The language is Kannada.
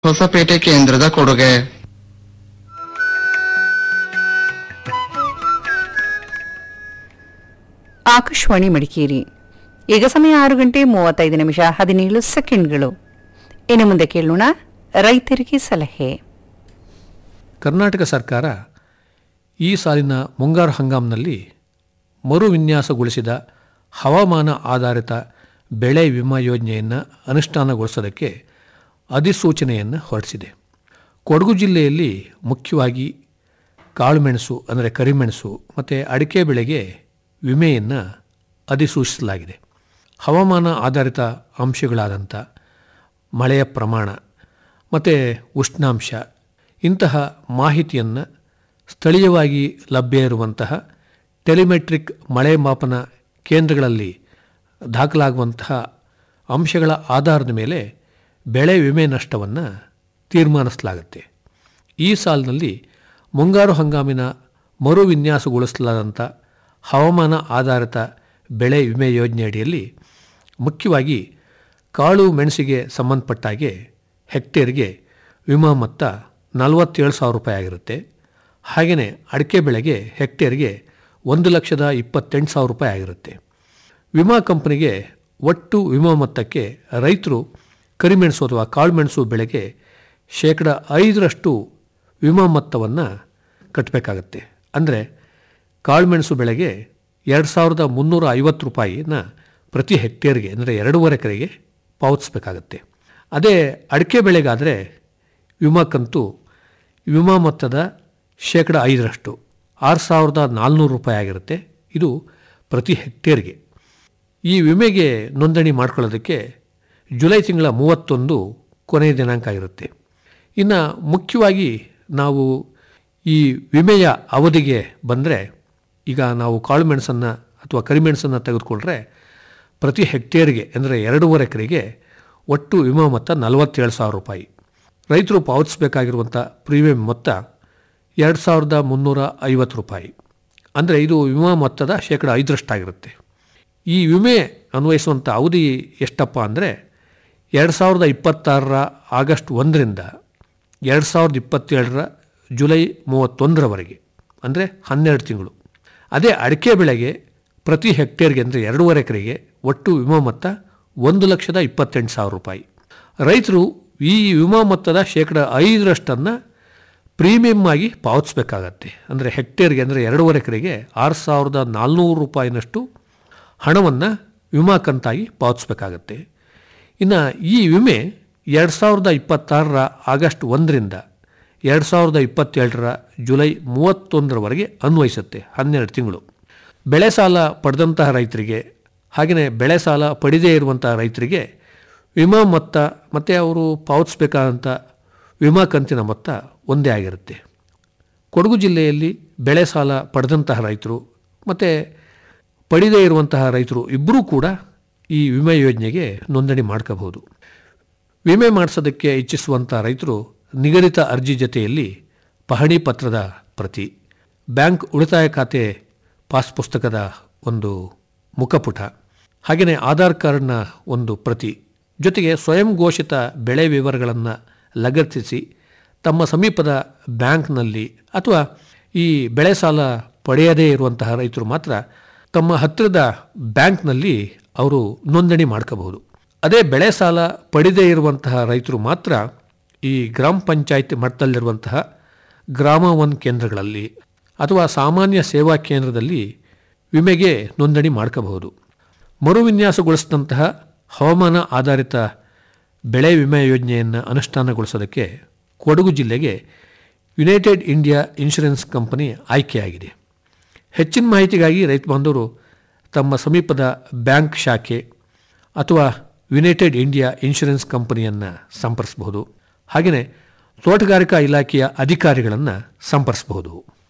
ಹೊಸಪೇಟೆ ಕೇಂದ್ರದ ಕೊಡುಗೆ ಆಕಾಶವಾಣಿ ಮಡಿಕೇರಿ ಈಗ ಸಮಯ ಆರು ಗಂಟೆ ಮೂವತ್ತೈದು ನಿಮಿಷ ಹದಿನೇಳು ಸೆಕೆಂಡ್ಗಳು ಇನ್ನು ಮುಂದೆ ಕೇಳೋಣ ರೈತರಿಗೆ ಸಲಹೆ ಕರ್ನಾಟಕ ಸರ್ಕಾರ ಈ ಸಾಲಿನ ಮುಂಗಾರು ಹಂಗಾಮಿನಲ್ಲಿ ಮರು ವಿನ್ಯಾಸಗೊಳಿಸಿದ ಹವಾಮಾನ ಆಧಾರಿತ ಬೆಳೆ ವಿಮಾ ಯೋಜನೆಯನ್ನು ಅನುಷ್ಠಾನಗೊಳಿಸೋದಕ್ಕೆ ಅಧಿಸೂಚನೆಯನ್ನು ಹೊರಡಿಸಿದೆ ಕೊಡಗು ಜಿಲ್ಲೆಯಲ್ಲಿ ಮುಖ್ಯವಾಗಿ ಕಾಳುಮೆಣಸು ಅಂದರೆ ಕರಿಮೆಣಸು ಮತ್ತು ಅಡಿಕೆ ಬೆಳೆಗೆ ವಿಮೆಯನ್ನು ಅಧಿಸೂಚಿಸಲಾಗಿದೆ ಹವಾಮಾನ ಆಧಾರಿತ ಅಂಶಗಳಾದಂಥ ಮಳೆಯ ಪ್ರಮಾಣ ಮತ್ತು ಉಷ್ಣಾಂಶ ಇಂತಹ ಮಾಹಿತಿಯನ್ನು ಸ್ಥಳೀಯವಾಗಿ ಲಭ್ಯ ಇರುವಂತಹ ಟೆಲಿಮೆಟ್ರಿಕ್ ಮಳೆ ಮಾಪನ ಕೇಂದ್ರಗಳಲ್ಲಿ ದಾಖಲಾಗುವಂತಹ ಅಂಶಗಳ ಆಧಾರದ ಮೇಲೆ ಬೆಳೆ ವಿಮೆ ನಷ್ಟವನ್ನು ತೀರ್ಮಾನಿಸಲಾಗುತ್ತೆ ಈ ಸಾಲಿನಲ್ಲಿ ಮುಂಗಾರು ಹಂಗಾಮಿನ ಮರು ವಿನ್ಯಾಸಗೊಳಿಸಲಾದಂಥ ಹವಾಮಾನ ಆಧಾರಿತ ಬೆಳೆ ವಿಮೆ ಯೋಜನೆಯಡಿಯಲ್ಲಿ ಮುಖ್ಯವಾಗಿ ಕಾಳು ಮೆಣಸಿಗೆ ಸಂಬಂಧಪಟ್ಟಾಗೆ ಹೆಕ್ಟೇರ್ಗೆ ವಿಮಾ ಮೊತ್ತ ನಲವತ್ತೇಳು ಸಾವಿರ ರೂಪಾಯಿ ಆಗಿರುತ್ತೆ ಹಾಗೆಯೇ ಅಡಿಕೆ ಬೆಳೆಗೆ ಹೆಕ್ಟೇರ್ಗೆ ಒಂದು ಲಕ್ಷದ ಇಪ್ಪತ್ತೆಂಟು ಸಾವಿರ ರೂಪಾಯಿ ಆಗಿರುತ್ತೆ ವಿಮಾ ಕಂಪನಿಗೆ ಒಟ್ಟು ವಿಮಾ ಮೊತ್ತಕ್ಕೆ ರೈತರು ಕರಿಮೆಣಸು ಅಥವಾ ಕಾಳುಮೆಣಸು ಬೆಳೆಗೆ ಶೇಕಡ ಐದರಷ್ಟು ವಿಮಾ ಮೊತ್ತವನ್ನು ಕಟ್ಟಬೇಕಾಗತ್ತೆ ಅಂದರೆ ಕಾಳುಮೆಣಸು ಬೆಳೆಗೆ ಎರಡು ಸಾವಿರದ ಮುನ್ನೂರ ಐವತ್ತು ರೂಪಾಯಿನ ಪ್ರತಿ ಹೆಕ್ಟೇರ್ಗೆ ಅಂದರೆ ಎರಡೂವರೆ ಎಕರೆಗೆ ಪಾವತಿಸಬೇಕಾಗತ್ತೆ ಅದೇ ಅಡಿಕೆ ಬೆಳೆಗಾದರೆ ವಿಮಾ ಕಂತು ವಿಮಾ ಮೊತ್ತದ ಶೇಕಡ ಐದರಷ್ಟು ಆರು ಸಾವಿರದ ನಾಲ್ನೂರು ರೂಪಾಯಿ ಆಗಿರುತ್ತೆ ಇದು ಪ್ರತಿ ಹೆಕ್ಟೇರ್ಗೆ ಈ ವಿಮೆಗೆ ನೋಂದಣಿ ಮಾಡ್ಕೊಳ್ಳೋದಕ್ಕೆ ಜುಲೈ ತಿಂಗಳ ಮೂವತ್ತೊಂದು ಕೊನೆಯ ದಿನಾಂಕ ಇರುತ್ತೆ ಇನ್ನು ಮುಖ್ಯವಾಗಿ ನಾವು ಈ ವಿಮೆಯ ಅವಧಿಗೆ ಬಂದರೆ ಈಗ ನಾವು ಕಾಳು ಮೆಣಸನ್ನು ಅಥವಾ ಕರಿಮೆಣಸನ್ನು ತೆಗೆದುಕೊಂಡ್ರೆ ಪ್ರತಿ ಹೆಕ್ಟೇರ್ಗೆ ಅಂದರೆ ಎರಡೂವರೆ ಎಕರೆಗೆ ಒಟ್ಟು ವಿಮಾ ಮೊತ್ತ ನಲವತ್ತೇಳು ಸಾವಿರ ರೂಪಾಯಿ ರೈತರು ಪಾವತಿಸಬೇಕಾಗಿರುವಂಥ ಪ್ರೀಮಿಯಂ ಮೊತ್ತ ಎರಡು ಸಾವಿರದ ಮುನ್ನೂರ ಐವತ್ತು ರೂಪಾಯಿ ಅಂದರೆ ಇದು ವಿಮಾ ಮೊತ್ತದ ಶೇಕಡ ಐದರಷ್ಟಾಗಿರುತ್ತೆ ಈ ವಿಮೆ ಅನ್ವಯಿಸುವಂಥ ಅವಧಿ ಎಷ್ಟಪ್ಪ ಅಂದರೆ ಎರಡು ಸಾವಿರದ ಇಪ್ಪತ್ತಾರರ ಆಗಸ್ಟ್ ಒಂದರಿಂದ ಎರಡು ಸಾವಿರದ ಇಪ್ಪತ್ತೇಳರ ಜುಲೈ ಮೂವತ್ತೊಂದರವರೆಗೆ ಅಂದರೆ ಹನ್ನೆರಡು ತಿಂಗಳು ಅದೇ ಅಡಿಕೆ ಬೆಳೆಗೆ ಪ್ರತಿ ಹೆಕ್ಟೇರ್ಗೆ ಅಂದರೆ ಎರಡೂವರೆ ಎಕರೆಗೆ ಒಟ್ಟು ವಿಮಾ ಮೊತ್ತ ಒಂದು ಲಕ್ಷದ ಇಪ್ಪತ್ತೆಂಟು ಸಾವಿರ ರೂಪಾಯಿ ರೈತರು ಈ ವಿಮಾ ಮೊತ್ತದ ಶೇಕಡ ಐದರಷ್ಟನ್ನು ಪ್ರೀಮಿಯಮ್ ಆಗಿ ಪಾವತಿಸಬೇಕಾಗತ್ತೆ ಅಂದರೆ ಹೆಕ್ಟೇರ್ಗೆ ಅಂದರೆ ಎರಡೂವರೆ ಎಕರೆಗೆ ಆರು ಸಾವಿರದ ನಾಲ್ನೂರು ರೂಪಾಯಿನಷ್ಟು ಹಣವನ್ನು ವಿಮಾ ಕಂತಾಗಿ ಪಾವತಿಸಬೇಕಾಗತ್ತೆ ಇನ್ನು ಈ ವಿಮೆ ಎರಡು ಸಾವಿರದ ಇಪ್ಪತ್ತಾರರ ಆಗಸ್ಟ್ ಒಂದರಿಂದ ಎರಡು ಸಾವಿರದ ಇಪ್ಪತ್ತೇಳರ ಜುಲೈ ಮೂವತ್ತೊಂದರವರೆಗೆ ಅನ್ವಯಿಸುತ್ತೆ ಹನ್ನೆರಡು ತಿಂಗಳು ಬೆಳೆ ಸಾಲ ಪಡೆದಂತಹ ರೈತರಿಗೆ ಹಾಗೆಯೇ ಬೆಳೆ ಸಾಲ ಪಡೆದೇ ಇರುವಂತಹ ರೈತರಿಗೆ ವಿಮಾ ಮೊತ್ತ ಮತ್ತು ಅವರು ಪಾವತಿಸಬೇಕಾದಂಥ ವಿಮಾ ಕಂತಿನ ಮೊತ್ತ ಒಂದೇ ಆಗಿರುತ್ತೆ ಕೊಡಗು ಜಿಲ್ಲೆಯಲ್ಲಿ ಬೆಳೆ ಸಾಲ ಪಡೆದಂತಹ ರೈತರು ಮತ್ತು ಪಡೆದೇ ಇರುವಂತಹ ರೈತರು ಇಬ್ಬರೂ ಕೂಡ ಈ ವಿಮೆ ಯೋಜನೆಗೆ ನೋಂದಣಿ ಮಾಡ್ಕೋಬಹುದು ವಿಮೆ ಮಾಡಿಸೋದಕ್ಕೆ ಇಚ್ಛಿಸುವಂಥ ರೈತರು ನಿಗದಿತ ಅರ್ಜಿ ಜೊತೆಯಲ್ಲಿ ಪಹಣಿ ಪತ್ರದ ಪ್ರತಿ ಬ್ಯಾಂಕ್ ಉಳಿತಾಯ ಖಾತೆ ಪಾಸ್ ಪುಸ್ತಕದ ಒಂದು ಮುಖಪುಟ ಹಾಗೆಯೇ ಆಧಾರ್ ಕಾರ್ಡ್ನ ಒಂದು ಪ್ರತಿ ಜೊತೆಗೆ ಸ್ವಯಂ ಘೋಷಿತ ಬೆಳೆ ವಿವರಗಳನ್ನು ಲಗತ್ತಿಸಿ ತಮ್ಮ ಸಮೀಪದ ಬ್ಯಾಂಕ್ನಲ್ಲಿ ಅಥವಾ ಈ ಬೆಳೆ ಸಾಲ ಪಡೆಯದೇ ಇರುವಂತಹ ರೈತರು ಮಾತ್ರ ತಮ್ಮ ಹತ್ತಿರದ ಬ್ಯಾಂಕ್ನಲ್ಲಿ ಅವರು ನೋಂದಣಿ ಮಾಡ್ಕೋಬಹುದು ಅದೇ ಬೆಳೆ ಸಾಲ ಪಡೆದೇ ಇರುವಂತಹ ರೈತರು ಮಾತ್ರ ಈ ಗ್ರಾಮ ಪಂಚಾಯತ್ ಮಟ್ಟದಲ್ಲಿರುವಂತಹ ಗ್ರಾಮ ಒನ್ ಕೇಂದ್ರಗಳಲ್ಲಿ ಅಥವಾ ಸಾಮಾನ್ಯ ಸೇವಾ ಕೇಂದ್ರದಲ್ಲಿ ವಿಮೆಗೆ ನೋಂದಣಿ ಮಾಡ್ಕೋಬಹುದು ಮರುವಿನ್ಯಾಸಗೊಳಿಸಿದಂತಹ ಹವಾಮಾನ ಆಧಾರಿತ ಬೆಳೆ ವಿಮೆ ಯೋಜನೆಯನ್ನು ಅನುಷ್ಠಾನಗೊಳಿಸೋದಕ್ಕೆ ಕೊಡಗು ಜಿಲ್ಲೆಗೆ ಯುನೈಟೆಡ್ ಇಂಡಿಯಾ ಇನ್ಶೂರೆನ್ಸ್ ಕಂಪನಿ ಆಯ್ಕೆಯಾಗಿದೆ ಹೆಚ್ಚಿನ ಮಾಹಿತಿಗಾಗಿ ರೈತ ಬಾಂಧವರು ತಮ್ಮ ಸಮೀಪದ ಬ್ಯಾಂಕ್ ಶಾಖೆ ಅಥವಾ ಯುನೈಟೆಡ್ ಇಂಡಿಯಾ ಇನ್ಶೂರೆನ್ಸ್ ಕಂಪನಿಯನ್ನು ಸಂಪರ್ಕಿಸಬಹುದು ಹಾಗೆಯೇ ತೋಟಗಾರಿಕಾ ಇಲಾಖೆಯ ಅಧಿಕಾರಿಗಳನ್ನು ಸಂಪರ್ಕಿಸಬಹುದು